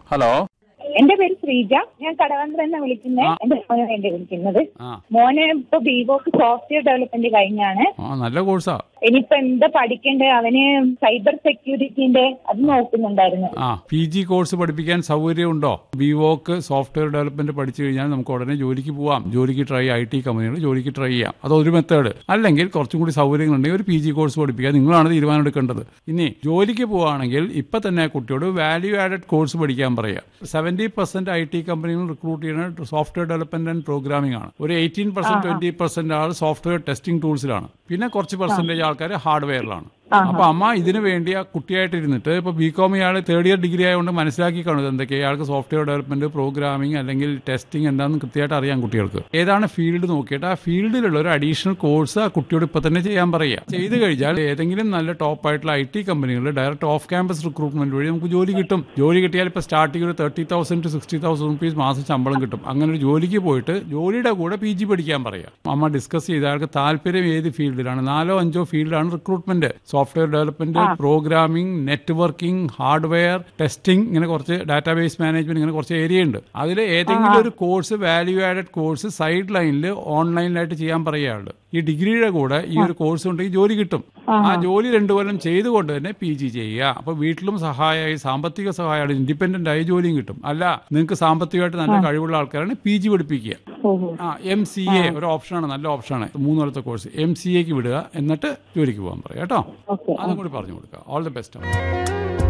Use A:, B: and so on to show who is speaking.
A: Hello
B: എന്റെ പേര് ശ്രീജ ഞാൻ കടവന്ത്ര തന്നെ വിളിക്കുന്നത്
A: ആ.
B: എന്റെ മോനെ വേണ്ടി വിളിക്കുന്നത്
A: ആ
B: മോന് ഇപ്പൊ ബിവോക്ക് സോഫ്റ്റ്വെയർ ഡെവലപ്മെന്റ് കഴിഞ്ഞാണ്
A: ആ നല്ല കോഴ്സാ
B: ഇനിയിപ്പോ എന്താ പഠിക്കേണ്ടത് അവന് സൈബർ സെക്യൂരിറ്റിന്റെ അത് നോക്കുന്നുണ്ടായിരുന്നു
A: ആ പി ജി കോഴ്സ് പഠിപ്പിക്കാൻ സൗകര്യമുണ്ടോ ബിവോക്ക് സോഫ്റ്റ്വെയർ ഡെവലപ്മെന്റ് പഠിച്ചു കഴിഞ്ഞാൽ നമുക്ക് ഉടനെ ജോലിക്ക് പോവാം ജോലിക്ക് ട്രൈ ഐ ടി കമ്പനികൾ ജോലിക്ക് ട്രൈ ചെയ്യാം അതൊരു മെത്തേഡ് അല്ലെങ്കിൽ കുറച്ചും കൂടി സൗകര്യങ്ങളുണ്ടെങ്കിൽ ഒരു പി ജി കോഴ്സ് പഠിപ്പിക്കാൻ നിങ്ങളാണ് തീരുമാനം എടുക്കേണ്ടത് ഇനി ജോലിക്ക് പോവുകയാണെങ്കിൽ ഇപ്പൊ തന്നെ കുട്ടിയോട് വാല്യൂ ആഡഡ് കോഴ്സ് പഠിക്കാൻ പറയുക സെവന്റി പെർസെന്റ് ഐ ടി കമ്പനികൾ റിക്രൂട്ട് ചെയ്യുന്ന സോഫ്റ്റ്വെയർ ഡെവലപ്മെന്റ് ആൻഡ് പ്രോഗ്രാമിംഗ് ആണ് ഒരു eighteen percent twenty percent all software testing ടൂൾസിലാണ് പിന്നെ കുറച്ച് പെർസെന്റേജ് ആൾക്കാർ ഹാർഡ്വെയറിലാണ് അപ്പൊ അമ്മ ഇതിനു വേണ്ടി ആ കുട്ടിയായിട്ട് ഇരുന്നിട്ട് ഇപ്പൊ ബി കോം ഇയാൾ തേർഡ് ഇയർ ഡിഗ്രി ആയതുകൊണ്ട് മനസ്സിലാക്കി കാണുന്നത് എന്തൊക്കെ ഇയാൾക്ക് സോഫ്റ്റ്വെയർ ഡെവലപ്മെന്റ് പ്രോഗ്രാമിംഗ് അല്ലെങ്കിൽ ടെസ്റ്റിംഗ് എന്താണെന്ന് കൃത്യമായിട്ട് അറിയാം കുട്ടികൾക്ക് ഏതാണ് ഫീൽഡ് നോക്കിയിട്ട് ആ ഫീൽഡിലുള്ള ഒരു അഡീഷണൽ കോഴ്സ് ആ കുട്ടിയോട് ഇപ്പൊ തന്നെ ചെയ്യാൻ പറയുക ചെയ്ത് കഴിഞ്ഞാൽ ഏതെങ്കിലും നല്ല ടോപ്പ് ആയിട്ടുള്ള ഐ ടി കമ്പനികളിൽ ഡയറക്റ്റ് ഓഫ് ക്യാമ്പസ് റിക്രൂട്ട്മെന്റ് വഴി നമുക്ക് ജോലി കിട്ടും ജോലി കിട്ടിയാൽ ഇപ്പൊ സ്റ്റാർട്ടിംഗ് ഒരു thirty thousand to sixty thousand rupees മാസം ശമ്പളം കിട്ടും അങ്ങനെ ഒരു ജോലിക്ക് പോയിട്ട് ജോലിയുടെ കൂടെ പി ജി പഠിക്കാൻ പറയാം അമ്മ ഡിസ്കസ് ചെയ്ത ആൾക്ക് താല്പര്യം ഏത് ഫീൽഡിലാണ് നാലോ അഞ്ചോ ഫീൽഡാണ് recruitment software development programming networking hardware testing ഇങ്ങനെ കുറച്ച് ഡാറ്റാബേസ് മാനേജ്മെന്റ് ഇങ്ങനെ കുറച്ച് ഏരിയ ഉണ്ട് അതിൽ ഏതെങ്കിലും ഒരു course value added course side ലൈനിൽ ഓൺലൈനിലായിട്ട് ചെയ്യാൻ പറയുകയാണ് ഈ ഡിഗ്രിയുടെ കൂടെ ഈ ഒരു കോഴ്സ് ഉണ്ടെങ്കിൽ ജോലി കിട്ടും ആ ജോലി രണ്ടു കൊല്ലം ചെയ്തുകൊണ്ട് തന്നെ പി ജി ചെയ്യുക അപ്പൊ വീട്ടിലും സഹായമായി സാമ്പത്തിക സഹായമാണ് ഇൻഡിപെൻഡന്റ് ആയി ജോലിയും കിട്ടും അല്ല നിങ്ങൾക്ക് സാമ്പത്തികമായിട്ട് നല്ല കഴിവുള്ള ആൾക്കാരാണ് പി ജി പഠിപ്പിക്കുക
B: ഓഹോ
A: ആ എം സി എ ഒരു ഓപ്ഷനാണ് നല്ല ഓപ്ഷനാണ് മൂന്ന് കൊല്ലത്തെ കോഴ്സ് എം സി എക്ക് വിടുക എന്നിട്ട് ജോലിക്ക് പോകാൻ പറയാം കേട്ടോ
B: ഓക്കെ
A: അതും കൂടി പറഞ്ഞു കൊടുക്കുക ഓൾ ദി ബെസ്റ്റ്